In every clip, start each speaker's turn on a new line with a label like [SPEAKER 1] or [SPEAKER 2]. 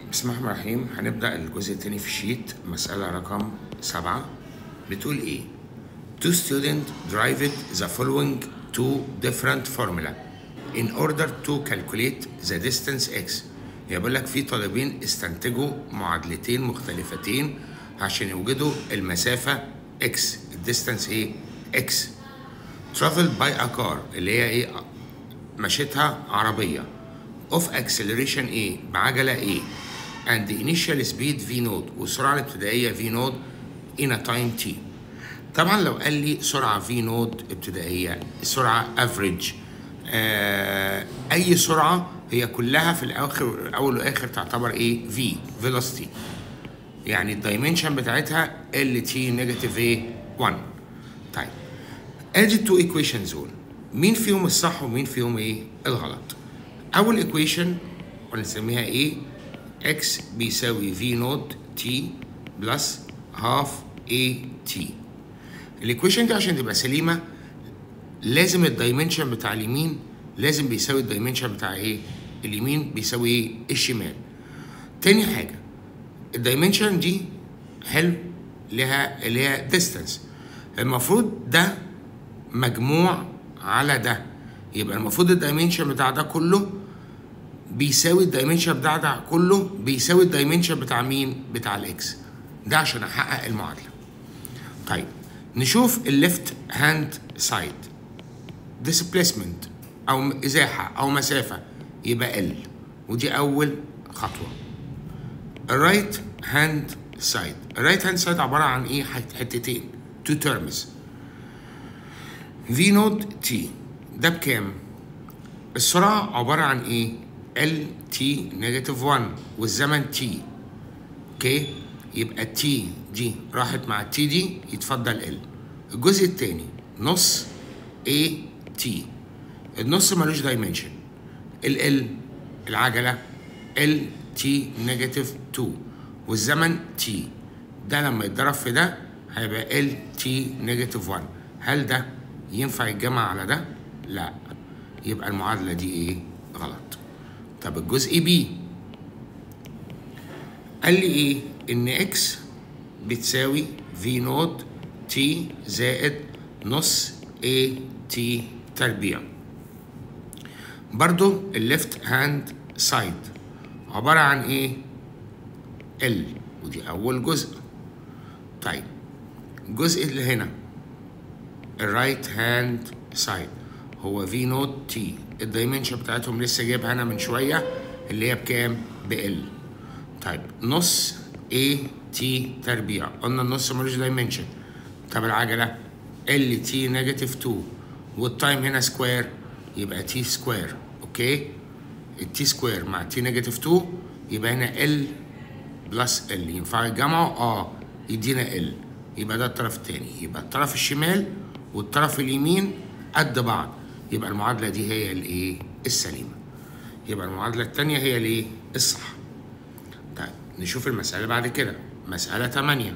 [SPEAKER 1] بسم الله الرحمن الرحيم هنبدأ الجزء التاني في الشيت مسألة رقم سبعة بتقول إيه؟ Two students derived the following two different formula in order to calculate the distance x يعني بيقول لك في طالبين استنتجوا معادلتين مختلفتين عشان يوجدوا المسافة x الديستانس إيه؟ x traveled by a car اللي هي إيه؟ مشيتها عربية of acceleration A بعجلة A and the initial speed V node والسرعة الابتدائية V node in a time T طبعا لو قال لي سرعة V node ابتدائية سرعة average آه أي سرعة هي كلها في الآخر أول وآخر تعتبر إيه V velocity يعني الدايمنشن بتاعتها ال تي نيجاتيف ايه 1 طيب ادي التو ايكويشنز دول مين فيهم الصح ومين فيهم ايه الغلط اول ايكويشن ونسميها ايه اكس بيساوي في نوت تي بلس هاف اي تي الايكويشن دي عشان تبقى سليمه لازم الدايمنشن بتاع اليمين لازم بيساوي الدايمنشن بتاع ايه اليمين بيساوي ايه الشمال تاني حاجه الدايمنشن دي حلو لها اللي هي ديستانس المفروض ده مجموع على ده يبقى المفروض الدايمنشن بتاع ده كله بيساوي الدايمنشن بتاع ده كله بيساوي الدايمنشن بتاع مين بتاع الاكس ده عشان احقق المعادله طيب نشوف الليفت هاند سايد ديسبليسمنت او ازاحه او مسافه يبقى ال ودي اول خطوه الرايت هاند سايد الرايت هاند سايد عباره عن ايه حتتين تو تيرمز في نود تي ده بكام السرعه عباره عن ايه ال تي نيجاتيف 1 والزمن تي اوكي يبقى التي دي راحت مع التي دي يتفضل ال الجزء الثاني نص اي تي النص ملوش دايمنشن ال ال العجله ال تي نيجاتيف 2 والزمن تي ده لما يتضرب في ده هيبقى ال تي نيجاتيف 1 هل ده ينفع يتجمع على ده؟ لا يبقى المعادلة دي ايه؟ غلط طب الجزء بي قال لي ايه؟ ان اكس بتساوي في نود تي زائد نص اي تي تربيع برضو الليفت هاند سايد عبارة عن ايه؟ ال ودي أول جزء طيب الجزء اللي هنا الرايت هاند سايد هو في نوت تي الدايمنشن بتاعتهم لسه جايبها انا من شويه اللي هي بكام؟ بال طيب نص اي تي تربيع قلنا النص ملوش دايمنشن طب العجله ال تي نيجاتيف 2 والتايم هنا سكوير يبقى تي سكوير اوكي التي سكوير مع تي نيجاتيف 2 يبقى هنا ال بلس ال ينفع يجمعوا اه يدينا ال يبقى ده الطرف التاني يبقى الطرف الشمال والطرف اليمين قد بعض يبقى المعادلة دي هي الايه السليمة يبقى المعادلة التانية هي الايه الصح طيب نشوف المسألة بعد كده مسألة 8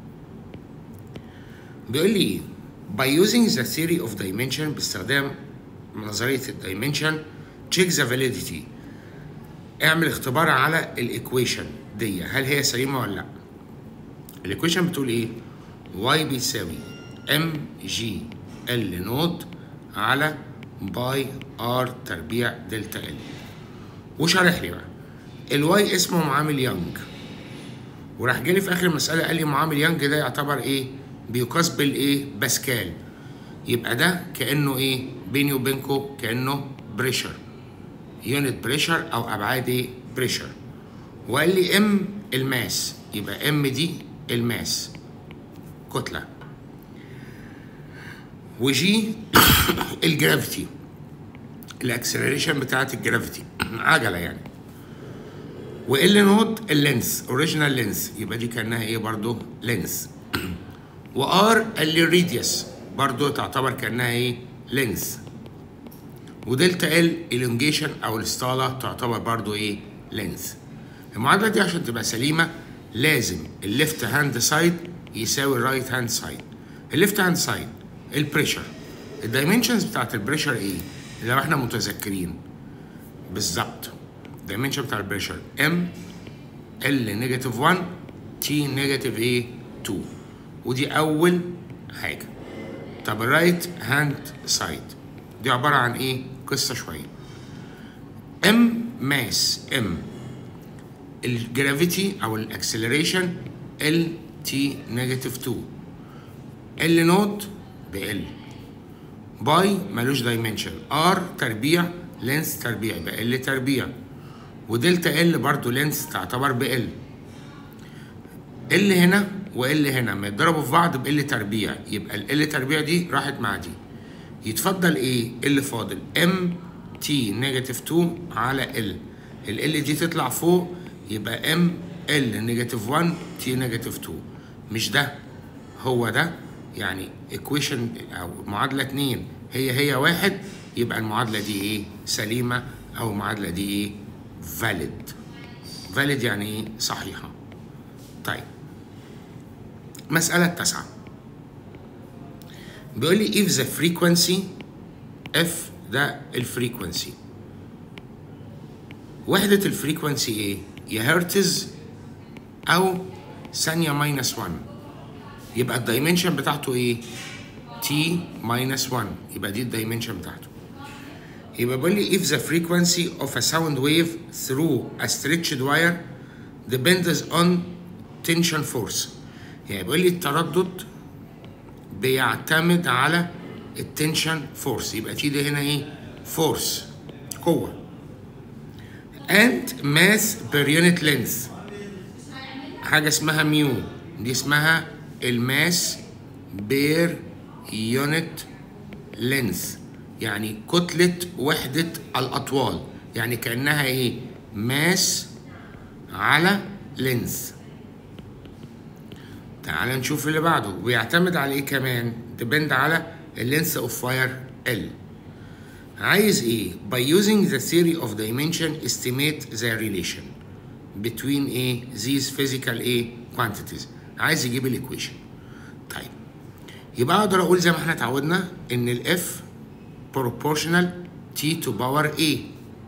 [SPEAKER 1] بيقول لي ايه by using the theory of dimension باستخدام نظرية الدايمنشن check the validity اعمل اختبار على الايكويشن دي هل هي سليمه ولا لا الايكويشن بتقول ايه y بيساوي ام جي ال نود على باي ار تربيع دلتا ال وشارح لي بقى الواي اسمه معامل يانج وراح جالي في اخر المساله قال لي معامل يانج ده يعتبر ايه بيقاس بالايه باسكال يبقى ده كانه ايه بيني وبينكم كانه بريشر يونت بريشر او ابعاد ايه بريشر وقال لي ام الماس يبقى ام دي الماس كتله وجي الجرافيتي الاكسلريشن بتاعت الجرافيتي عجله يعني وال نوت اللينس اوريجينال لينس يبقى دي كانها ايه برضو لينس وار قال لي الريديوس برضو تعتبر كانها ايه لينس ودلتا ال الونجيشن او الاسطاله تعتبر برضو ايه لينث المعادله دي عشان تبقى سليمه لازم الليفت هاند سايد يساوي الرايت هاند سايد الليفت هاند سايد البريشر الدايمنشنز بتاعت البريشر ايه لو احنا متذكرين بالظبط الدايمنشن بتاع البريشر ام ال نيجاتيف 1 تي نيجاتيف ايه 2 ودي اول حاجه طب الرايت هاند سايد دي عباره عن ايه قصه شويه ام ماس ام الجرافيتي او الاكسلريشن ال تي نيجاتيف 2 ال نوت ب ال باي ملوش دايمنشن ار تربيع لينس تربيع يبقى ال تربيع ودلتا ال برضو لينس تعتبر ب ال ال هنا وال هنا ما يتضربوا في بعض ب ال تربيع يبقى ال ال تربيع دي راحت مع دي يتفضل ايه اللي فاضل ام تي نيجاتيف 2 على ال ال دي تطلع فوق يبقى ام ال نيجاتيف 1 تي نيجاتيف 2 مش ده هو ده يعني ايكويشن او معادله 2 هي هي واحد يبقى المعادله دي ايه سليمه او المعادله دي ايه valid valid يعني ايه صحيحه طيب مسألة التاسعة بيقول لي if the frequency f ده الفريكونسي وحدة الفريكونسي ايه؟ يا هرتز أو ثانية ماينس 1 يبقى الدايمنشن بتاعته ايه؟ t ماينس 1 يبقى دي الدايمنشن بتاعته يبقى بيقول لي if the frequency of a sound wave through a stretched wire depends on tension force يعني بيقول لي التردد بيعتمد على التنشن فورس يبقى تي دي هنا ايه فورس قوة and mass per unit length حاجة اسمها ميو دي اسمها الماس بير يونت لينث يعني كتلة وحدة الأطوال يعني كأنها إيه ماس على لينث تعال نشوف اللي بعده ويعتمد على ايه كمان ديبند على اللينس اوف فاير ال عايز ايه by using the theory of dimension estimate the relation between ايه these physical ايه quantities عايز يجيب الايكويشن طيب يبقى اقدر اقول زي ما احنا اتعودنا ان الاف proportional t to power a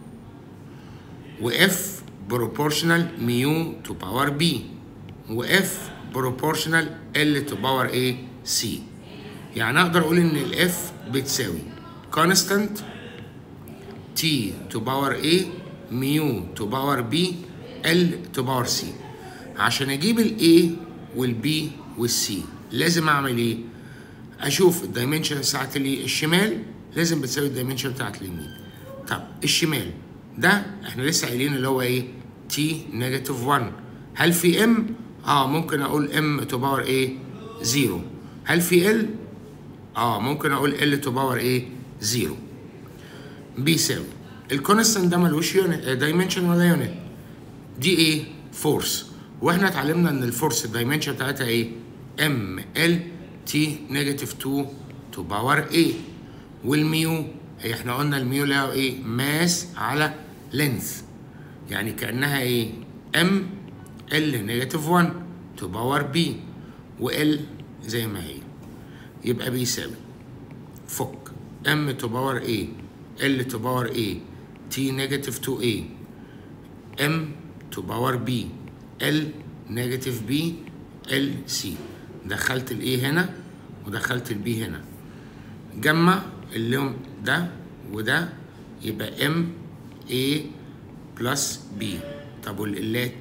[SPEAKER 1] واف proportional mu to power b واف proportional L to power A C يعني اقدر اقول ان الاف بتساوي constant T to power A mu to power B L to power C عشان اجيب ال A وال B وال C لازم اعمل ايه اشوف الدايمنشن بتاعت الشمال لازم بتساوي الدايمنشن بتاعت اليمين طب الشمال ده احنا لسه قايلين اللي هو ايه T نيجاتيف 1 هل في M اه ممكن اقول ام تو باور ايه زيرو هل في ال اه ممكن اقول ال تو باور ايه زيرو بيساوي الكونستنت ده ملوش يونت دايمنشن ولا يونت دي ايه فورس واحنا اتعلمنا ان الفورس الدايمنشن بتاعتها ايه ام ال تي نيجاتيف 2 تو باور ايه والميو هي احنا قلنا الميو لها ايه ماس على لينث يعني كانها ايه ام ال نيجاتيف 1 تو باور بي وال زي ما هي يبقى بيساوي فك ام تو باور اي ال تو باور اي تي نيجاتيف 2 اي ام تو باور بي ال نيجاتيف بي ال سي دخلت الاي هنا ودخلت البي هنا جمع اللون ده وده يبقى ام اي بلس بي طب والقلات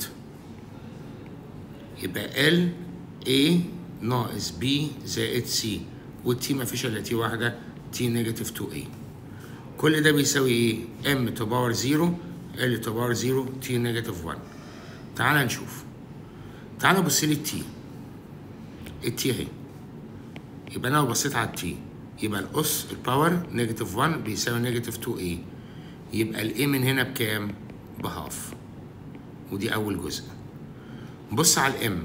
[SPEAKER 1] يبقى ال A ناقص B زائد C والتي ما فيش الا تي واحدة تي نيجاتيف 2 A كل ده بيساوي ايه؟ M تو باور 0 L تو باور 0 تي نيجاتيف 1 تعال نشوف تعال بص لي التي التي اهي يبقى انا لو بصيت على التي يبقى الأس الباور نيجاتيف 1 بيساوي نيجاتيف 2 A يبقى الاي من هنا بكام؟ بهاف ودي أول جزء بص على الام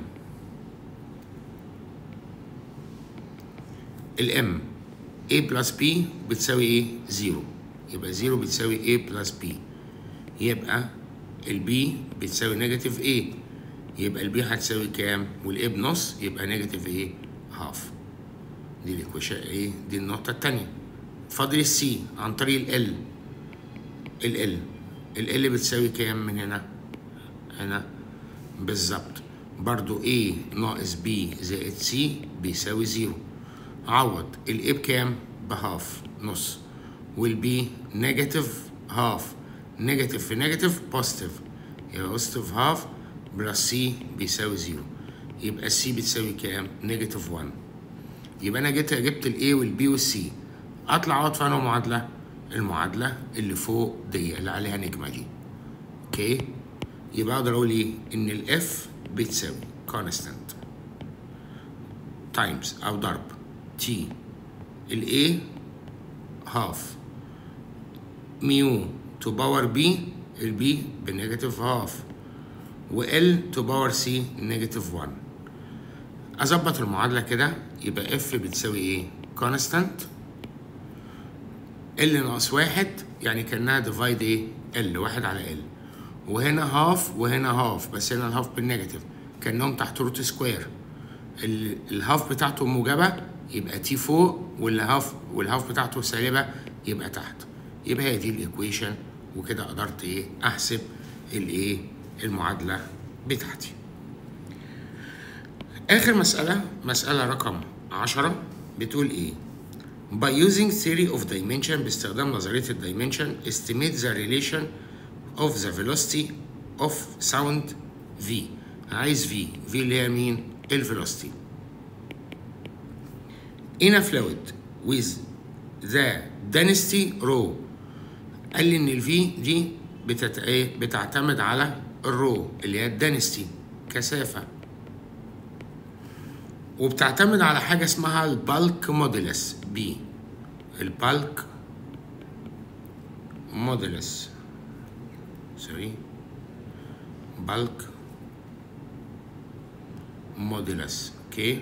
[SPEAKER 1] الام a بلس b بتساوي ايه؟ زيرو يبقى زيرو بتساوي a بلس b يبقى البي بتساوي نيجاتيف a يبقى البي هتساوي كام؟ والاي بنص يبقى نيجاتيف ايه؟ هاف دي الايكويشن ايه؟ دي النقطة التانية فاضل السي عن طريق ال ال ال ال ال بتساوي كام من هنا؟ هنا بالظبط برضو A ناقص B زائد C بيساوي زيرو عوض ال A بكام؟ بهاف نص وال B نيجاتيف هاف نيجاتيف في نيجاتيف بوزيتيف يبقى بوزيتيف هاف بلس سي بيساوي زيرو يبقى السي بتساوي كام؟ نيجاتيف 1 يبقى انا جيت جبت الاي والبي والسي اطلع اقعد في انهي معادله؟ المعادله اللي فوق دي اللي عليها نجمه دي اوكي يبقى اقدر اقول ايه؟ ان الاف بتساوي كونستانت تايمز او ضرب تي الاي هاف ميو تو باور بي البي بنيجاتيف هاف وال تو باور سي نيجاتيف 1 اظبط المعادله كده يبقى اف بتساوي ايه كونستانت ال ناقص واحد يعني كانها ديفايد ايه ال واحد على ال وهنا هاف وهنا هاف بس هنا الهاف بالنيجاتيف كانهم تحت روت سكوير ال- الهاف بتاعته موجبه يبقى تي فوق والهاف والهاف بتاعته سالبه يبقى تحت يبقى هي دي الايكويشن وكده قدرت ايه احسب الايه المعادله بتاعتي اخر مساله مساله رقم 10 بتقول ايه By using theory of dimension باستخدام نظرية الدايمنشن estimate the relation of the velocity of sound v عايز v v اللي هي مين؟ الفيلوسيتي in a fluid with the density rho قال لي ان الفي دي بتت... ايه بتعتمد على الرو اللي هي الدنستي كثافه وبتعتمد على حاجه اسمها البالك موديلس بي البالك موديلس سوري بالك موديلس اوكي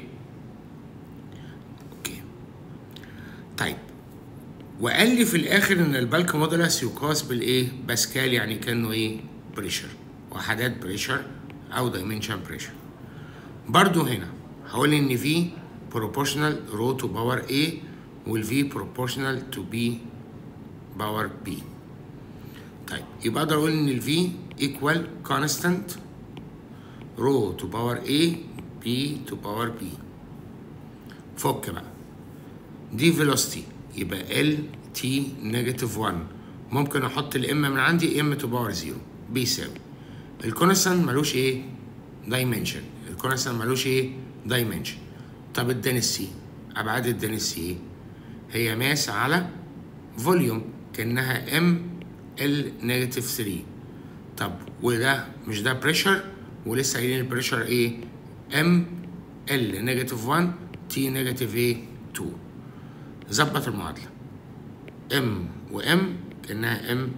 [SPEAKER 1] اوكي طيب وقال لي في الاخر ان البالك موديلس يقاس بالايه باسكال يعني كانه ايه بريشر وحدات بريشر او دايمنشن بريشر برضو هنا هقول ان في proportional رو to power A والفي proportional to B power B طيب يبقى اقدر اقول ان الفي equal constant رو to power A B to power B فك بقى دي velocity يبقى ال تي نيجاتيف 1 ممكن احط الام من عندي ام تو باور 0 بيساوي الكونستانت ملوش ايه دايمنشن الكونستانت ملوش ايه دايمنشن طب الدنسي ابعاد الدنسي ايه هي ماس على فوليوم كانها ام ال نيجاتيف 3 طب وده مش ده بريشر ولسه قايلين البريشر ايه ام ال نيجاتيف 1 تي نيجاتيف ايه 2 ظبط المعادلة ام وام كأنها ام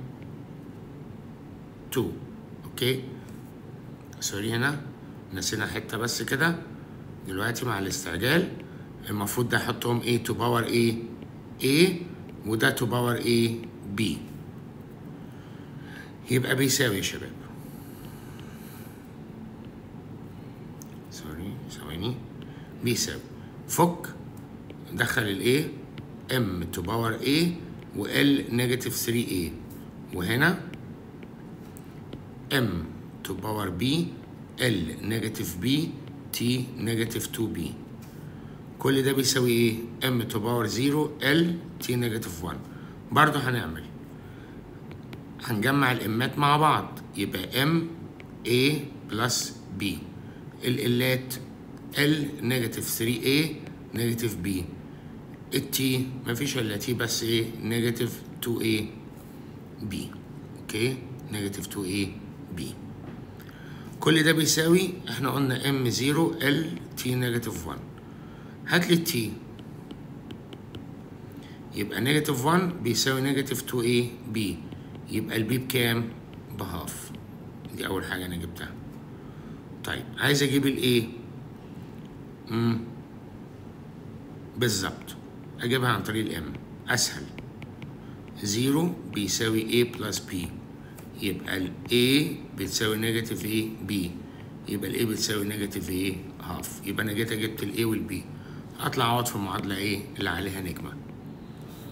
[SPEAKER 1] 2 اوكي سوري هنا نسينا حتة بس كده دلوقتي مع الاستعجال المفروض ده احطهم A to power A A وده to power A B يبقى بيساوي يا شباب سوري ثواني بيساوي فك دخل الايه ام تو باور A و L نيجاتيف 3A وهنا m تو باور B L نيجاتيف B T نيجاتيف 2B كل ده بيساوي ايه؟ m تو باور 0 L T نيجاتيف 1 برضه هنعمل هنجمع الامات مع بعض يبقى m A بلس B الالات L نيجاتيف 3A نيجاتيف B التي مفيش الا تي بس ايه نيجاتيف 2 a b اوكي نيجاتيف 2 a b كل ده بيساوي احنا قلنا ام 0 ال تي نيجاتيف 1 هات لي التي يبقى نيجاتيف 1 بيساوي نيجاتيف 2 a b يبقى البي بكام بهاف دي اول حاجه انا جبتها طيب عايز اجيب الايه امم بالظبط اجيبها عن طريق الام اسهل زيرو بيساوي a بلس b يبقى ال a بتساوي نيجاتيف a b يبقى ال a بتساوي نيجاتيف a هاف يبقى انا جيت جبت ال a وال b اطلع اقعد في المعادله ايه اللي عليها نجمه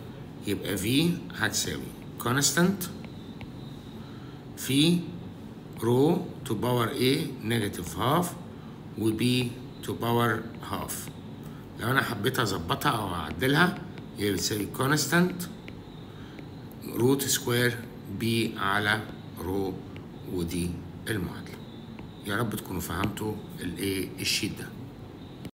[SPEAKER 1] يبقى v هتساوي constant في رو تو باور A نيجاتيف هاف و B تو باور هاف لو انا حبيت اظبطها او اعدلها هي بتساوي كونستانت روت سكوير بي على رو ودي المعادلة يا رب تكونوا فهمتوا الايه الشيت ده